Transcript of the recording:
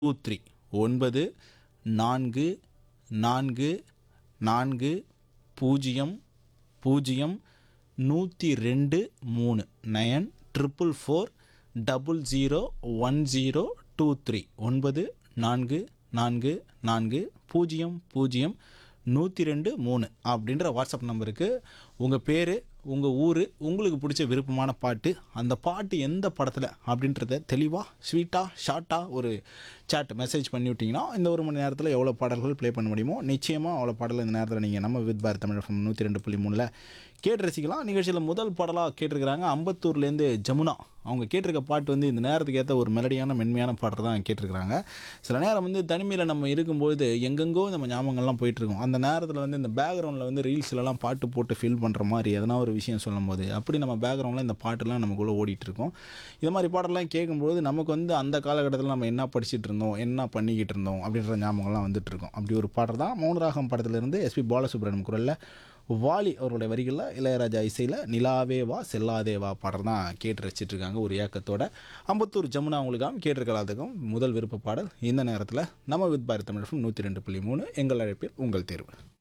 two three ஒன்பது நான்கு நான்கு நான்கு பூஜ்ஜியம் பூஜ்ஜியம் நூற்றி ரெண்டு மூணு nine triple four double zero one zero two three ஒன்பது நான்கு நான்கு நான்கு பூஜ்ஜியம் பூஜ்ஜியம் நூற்றி ரெண்டு மூணு அப்படின்ற வாட்ஸ்அப் நம்பருக்கு உங்கள் பேர் உங்கள் ஊர் உங்களுக்கு பிடிச்ச விருப்பமான பாட்டு அந்த பாட்டு எந்த படத்தில் அப்படின்றத தெளிவாக ஸ்வீட்டாக ஷார்ட்டாக ஒரு chat மெசேஜ் பண்ணி விட்டிங்கன்னா இந்த ஒரு மணி நேரத்தில் எவ்வளோ பாடல்கள் ப்ளே பண்ண முடியுமோ நிச்சயமாக அவ்வளோ பாடல் இந்த நேரத்தில் நீங்கள் நம்ம வித் பாரத் தமிழ் FM நூற்றி ரெண்டு புள்ளி மூணில் கேட்டு ரசிக்கலாம் நிகழ்ச்சியில் முதல் பாடலாக கேட்டிருக்கிறாங்க அம்பத்தூர்லேருந்து ஜமுனா அவங்க கேட்டிருக்க பாட்டு வந்து இந்த நேரத்துக்கு ஏற்ற ஒரு மெலடியான மென்மையான பாட்டு தான் கேட்டிருக்கிறாங்க சில நேரம் வந்து தனிமையில் நம்ம இருக்கும்பொழுது எங்கெங்கோ நம்ம ஞாபகங்கள்லாம் போயிட்டுருக்கோம் அந்த நேரத்தில் வந்து இந்த பேக்ரவுண்டில் வந்து ரீல்ஸ்லலாம் பாட்டு போட்டு ஃபீல் பண்ணுற மாதிரி எதனா ஒரு விஷயம் சொல்லும்போது அப்படி நம்ம பேக்ரவுண்டில் இந்த பாட்டுலாம் நமக்குள்ளே ஓடிட்டு இருக்கோம் இது மாதிரி பாடலாம் கேட்கும்போது நமக்கு வந்து அந்த காலகட்டத்தில் நம்ம என்ன படிச்சுட்டு இருந்தோம் என்ன பண்ணிக்கிட்டு இருந்தோம் அப்படின்ற ஞாபகம்லாம் வந்துட்டு இருக்கோம் அப்படி ஒரு பாடல் தான் மௌனராகம் படத்திலிருந்து எஸ்பி பாலசுப்ரமணியம் குரலில் வாலி அவருடைய வரிகளில் இளையராஜா இசையில் நிலாவே வா செல்லாதே வா பாடல் தான் கேட்டு ரசிச்சிட்டு இருக்காங்க ஒரு ஏக்கத்தோட அம்பத்தூர் ஜமுனா அவங்களுக்காக கேட்டிருக்கலாத்துக்கும் முதல் விருப்ப பாடல் இந்த நேரத்தில் நம்ம வித் பாரத் தமிழ் நூற்றி ரெண்டு புள்ளி மூணு எங்கள் அழைப்பில் உங்கள் தேர்வு